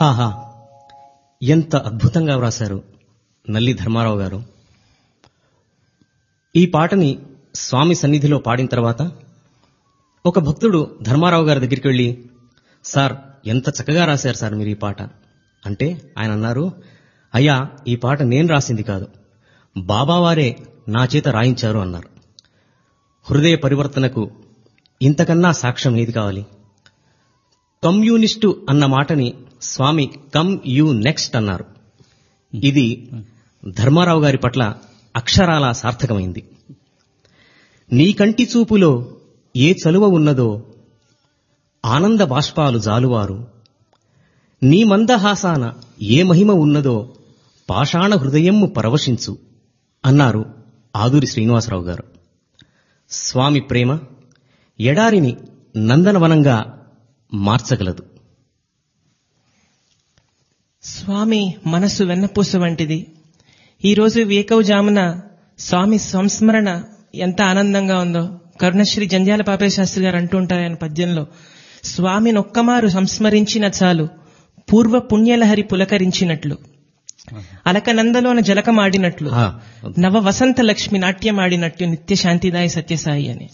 ఆహాహా ఎంత అద్భుతంగా వ్రాశారు నల్లి ధర్మారావు గారు ఈ పాటని స్వామి సన్నిధిలో పాడిన తర్వాత ఒక భక్తుడు ధర్మారావు గారి దగ్గరికి వెళ్ళి సార్ ఎంత చక్కగా రాశారు సార్ మీరు ఈ పాట అంటే ఆయన అన్నారు అయ్యా ఈ పాట నేను రాసింది కాదు బాబావారే నా చేత రాయించారు అన్నారు హృదయ పరివర్తనకు ఇంతకన్నా సాక్ష్యం ఏది కావాలి కమ్యూనిస్టు అన్న మాటని స్వామి కమ్ యూ నెక్స్ట్ అన్నారు ఇది ధర్మారావు గారి పట్ల అక్షరాల సార్థకమైంది నీ కంటి చూపులో ఏ చలువ ఉన్నదో ఆనంద బాష్పాలు జాలువారు నీ మందహాసాన ఏ మహిమ ఉన్నదో పాషాణ హృదయము పరవశించు అన్నారు ఆదూరి శ్రీనివాసరావు గారు స్వామి ప్రేమ ఎడారిని నందనవనంగా మార్చగలదు స్వామి మనసు వెన్నపూస వంటిది ఈరోజు వేకవజామున స్వామి సంస్మరణ ఎంత ఆనందంగా ఉందో కరుణశ్రీ జంధ్యాల పాపయ్య శాస్త్రి గారు అంటూ ఉంటారు ఆయన పద్యంలో స్వామిని ఒక్కమారు సంస్మరించిన చాలు పూర్వ పుణ్యలహరి పులకరించినట్లు అలకనందలోన జలకమాడినట్లు ఆ, నవ వసంత లక్ష్మి నాట్యమాడినట్టు నిత్య శాంతిదాయి సత్యసాయి అని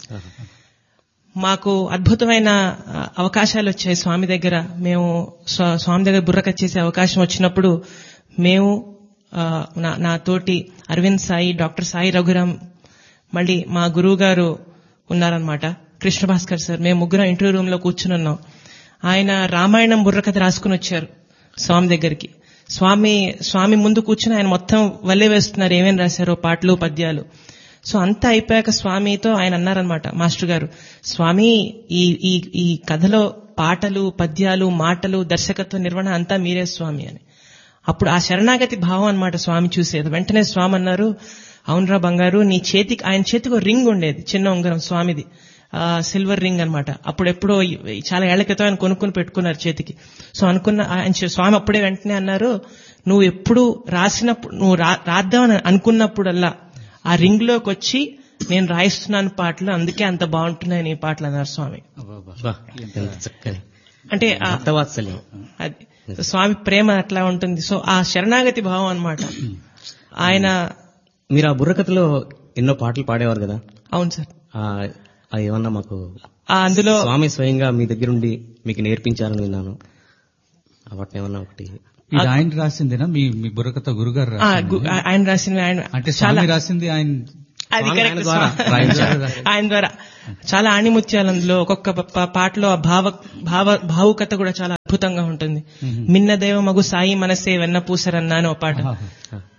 మాకు అద్భుతమైన ఆ, అవకాశాలు వచ్చాయి స్వామి దగ్గర మేము స్వా- స్వామి దగ్గర బుర్రకచ్చేసే అవకాశం వచ్చినప్పుడు మేము ఆ, నా- నా తోటి అరవింద్ సాయి డాక్టర్ సాయి రఘురామ్ మళ్ళీ మా గురువు గారు ఉన్నారనమాట కృష్ణ భాస్కర్ సార్ మేము ముగ్గురం ఇంటర్వ్యూ రూమ్ లో కూర్చుని ఉన్నాం ఆయన రామాయణం బుర్రకథ రాసుకుని వచ్చారు స్వామి దగ్గరికి స్వామి స్వామి ముందు కూర్చుని ఆయన మొత్తం వల్లే వేస్తున్నారు ఏమేం రాశారో పాటలు పద్యాలు సో అంతా అయిపోయాక స్వామితో ఆయన అన్నారనమాట మాస్టర్ గారు స్వామి ఈ ఈ ఈ కథలో పాటలు పద్యాలు మాటలు దర్శకత్వ నిర్వహణ అంతా మీరే స్వామి అని అప్పుడు ఆ శరణాగతి భావం అన్నమాట స్వామి చూసేది వెంటనే స్వామి అన్నారు అవునరా బంగారు నీ చేతికి ఆయన చేతికి ఒక రింగ్ ఉండేది చిన్న ఉంగరం స్వామిది ఆ, సిల్వర్ రింగ్ అన్నమాట అప్పుడు ఎప్పుడో ఈ- చాలా ఏళ్ల క్రితం ఆయన కొనుక్కుని పెట్టుకున్నారు చేతికి సో అనుకున్న ఆయన చే- స్వామి అప్పుడే వెంటనే అన్నారు నువ్వు ఎప్పుడు రాసినప్పుడు నువ్వు రా- రాద్దామని అనుకున్నప్పుడల్లా ఆ రింగ్ లోకి వచ్చి నేను రాయిస్తున్నాను పాటలు అందుకే అంత బాగుంటున్నాయి నీ పాటలు అన్నారు స్వామి బా, ఎంత చక్కని అంటే ఆ భక్తవాత్సల్యం అది స్వామి ప్రేమ అట్లా ఉంటుంది సో ఆ శరణాగతి భావం అన్నమాట ఆయన మీరు ఆ బుర్రకథలో ఎన్నో పాటలు పాడేవారు కదా అవును సార్ ఆ ఆ ఏమన్నా మాకు ఆ అందులో స్వామి స్వయంగా మీ దగ్గరుండి మీకు నేర్పించారని విన్నాను ఆ వాటిని ఏమన్నా ఒకటి ఇది ఆయన రాసిందేనా మీ మీ బుర్రకథ గురుగారు ఆ, రాసింది గు- ఆయన రాసిన ఆయన అంటే చాలా స్వామి రాసింది ఆయన అది స్వామి కరెక్ట్ ఆయన ద్వారా స్వామి. రాయించారు. ఆయన ద్వారా చాలా ఆణిముత్యాలు అందులో ఒక్కొక్క ప- ప- పాటలో ఆ భావ భావ భావుకత కూడా చాలా అద్భుతంగా ఉంటుంది మిన్న దేవ మగు సాయి మనసే వెన్న పూసరన్నా అని ఒక పాట